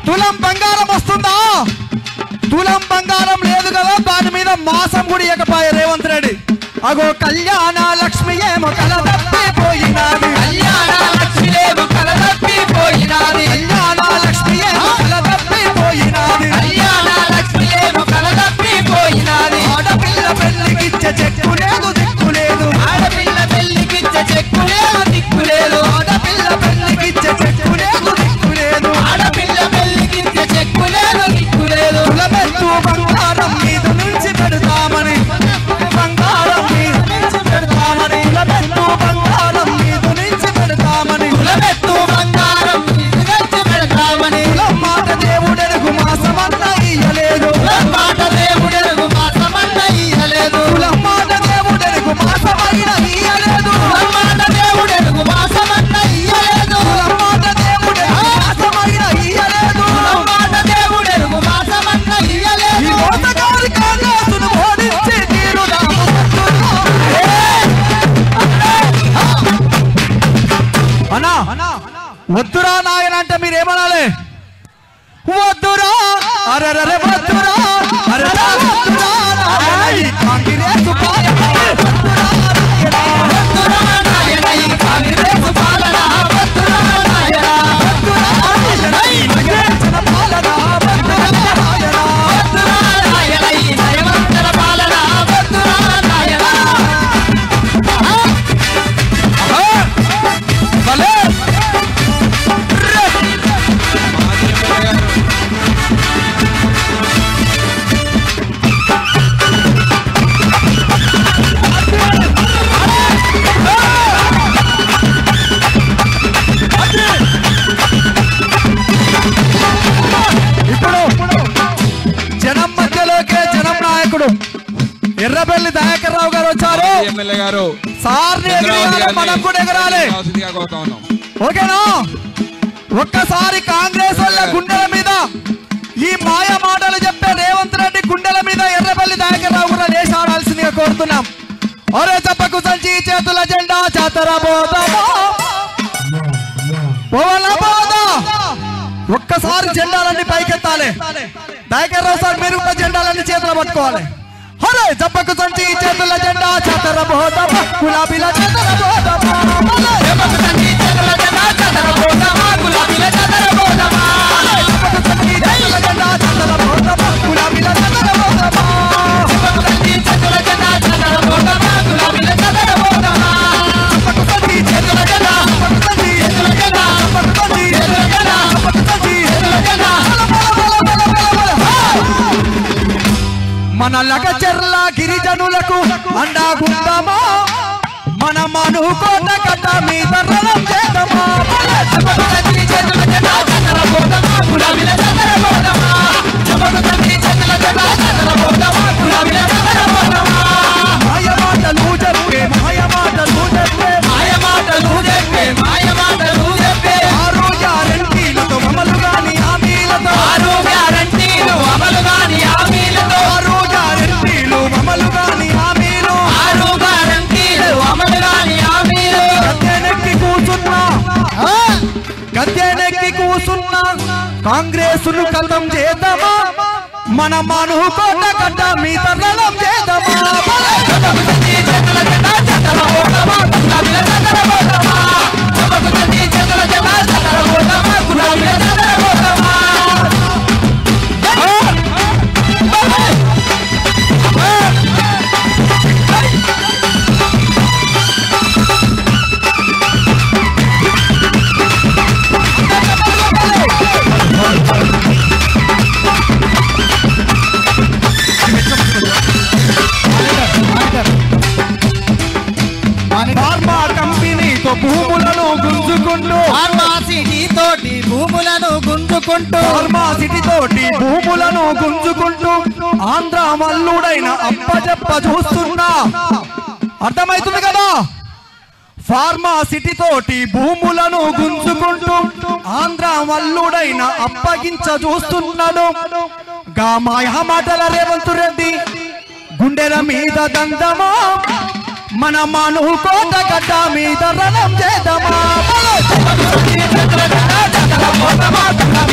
తులం బంగారం వస్తుందా తులం బంగారం లేదు కదా దాని మీద మాసం కూడా ఇవ్వకపోయే రేవంత్ రెడ్డి అగో కళ్యాణ లక్ష్మి ఏమో కల తప్పిపోయినది కళ్యాణ లక్ష్మిలేమో కల తప్పిపోయినాది కళ్యాణ లక్ష్మి ఏమో కల తప్పిపోయినది కళ్యాణ లక్ష్మిలేమో కల తప్పిపోయినాది ఆడపిల్ల పెళ్లికిచ్చే చెక్కు లేదు దిక్కు లేదు ఆడపిల్ల పెళ్లికిచ్చే చెక్కు లేదు దిక్కు లేదు ఆడపిల్ల పెళ్లికిచ్చే చెక్కు లేదు దిక్కు లేదు ఆడపిల్ల పెళ్లికిచ్చే చెక్కు లేదు దిక్కు లేదు తులమెత్తు బంగారం మీద నుంచి పెడతామని బంగారం మీద నుంచి పెడతామని తులమెత్తు బంగారం మీద నుంచి పెడతామని కులమెత్తు బంగారం తీసుకొచ్చి పెడతామని మాట దేవుడెరుగు మాసమన్న ఇయ్యలేదు మాట దేవుడెరుగు మాసమన్న ఇయ్యలేదు మాట దేవుడెరుగు మాసమైన ఇయ్యలేదు మాట దేవుడెరుగు మాసమన్న ఇయ్యలేదు మాట దేవుడెరుగు మాసమైన ఇయ్యలేదు మాట దేవుడెరుగు మాసమన్న ఈ ఇయ్యలేదు మోసగారి కాంగ్రెస్ను ఓడించి తీరుదాము అన్నా వద్దురా నాయన అంటే మీరేమనాలి వద్దురా అరరే వద్దురా అరరే వద్దురా నాయన ఈ కాంగ్రెస్ పాలన వద్దురా నాయన. నాయన ఈ కాంగ్రెస్ పాలన వద్దురా నాయన వద్దురా నాయన ఈ నగేసిన పాలన వద్దురా నాయన. వద్దురా నాయన ఈ నయవంతర పాలన వద్దురా నాయన భలే. ఇప్పుడు జనం మధ్యలోకే జనం నాయకుడు ఎర్రబెల్లి దయాకర్ రావు గారు వచ్చారు ఎమ్మెల్యే గారు సార్ని చంద్రబాబు ఎగిరేయాలి గారిని మనం కూడా ఎగరాలి వసతిగా కోరుతా ఉన్నాం ఓకేనా ఒక్కసారి కాంగ్రెస్ వాళ్ళ గుండెల మీద ఈ మాయ మాటలు చెప్పే రేవంత్ రెడ్డి గుండెల మీద ఎర్రబెల్లి దయాకర్ రావు కూడా లేచి ఆడాల్సిందిగా కోరుతున్నాం ఒరే చెప్పకు సంచి చేతుల జెండా చాతర పోదామా పోవాలా పోవద్దా? ఒక్కసారి జెండాలన్నీ పైకెత్తాలి దయాకర్ రావు సార్ మీరు కూడా జెండాలన్నీ చేతులు పట్టుకోవాలి హరే చెప్పకు సంచి చేతుల జెండా చాతర పోదామా గులాబీల చేతర పోదామా హరే! తండ్రి చేతుల జెండా చెదరబోదమా గులాబీల చెదరబోదమా చెప్పకు సంచి చేతుల జెండా చాతర పోదామా గులాబీల చేతర పోదామా తండ్రి చేతుల జెండా చెదరబోదమా గులాబీల చెదరబోదమా చెప్పకు సంచి చేతుల జెండా చెప్పకు సంచి చేతుల జెండా చెప్పకు సంచి చేతుల జెండా చెప్పకు సంచి చేతుల జెండా మన లగచెర్ల గిరిజనులకు అండాగుందామా మన మనుకోట కట్ట మీద రణం చేద్దామా తండ్రి చేతుల జెండా చెదరబోదమా గులాబీల చెదరబోదమా చెప్పకు తండ్రి చేతుల జెండా చెదరబోదమా గులాబీల చెదరబోదమా మాయ మాటలు చెప్పే మాయ మాటలు చెప్పే మాయ మాటలు చెప్పే మాయ మాటలు చెప్పే ఆరు గ్యారంటీలతో అమలు గాని హామీలతో ఆరు గ్యారంటీలు అమలు కాని హామీలతో ఆరు గ్యారంటీలు అమలు గాని హామీలు ఆరు గ్యారంటీలు అమలు కాని హామీలు గద్దెనెక్కి కూర్చున్నా గద్దెనెక్కి కూర్చున్నా కాంగ్రెస్ ను కథం చేద్దామా మన మనుకోట కట్ట మీద రణం చేద్దామా తండ్రి చేతుల జెండా చెదరబోదమా గులాబీల చెదరబోదమా చెప్పకు తండ్రి చేతుల జెండా చెదరబోదమా గులాబీల చెదరబోదమా ఫార్మా కంపెనీతో భూములను గుంజుకుంటూ ఫార్మా సిటీ తోటి భూములను గుంజుకుంటూ ఫార్మా సిటీ తోటి భూములను గుంజుకుంటూ ఆంధ్ర మల్లుడైన అప్పచెప్ప చూస్తున్నా అర్థమైతుంది కదా ఫార్మా సిటీ తోటి భూములను గుంజుకుంటూ ఆంధ్ర మల్లుడైన అప్పగించ చూస్తున్నాడు గా మాయ మాటల రేవంత్ రెడ్డి గుండెల మీద దందమా మన మను కోట గడ్డ మీద రణం చేద్దామా చేతుల జెండా చెదరబోదమా గులాబీల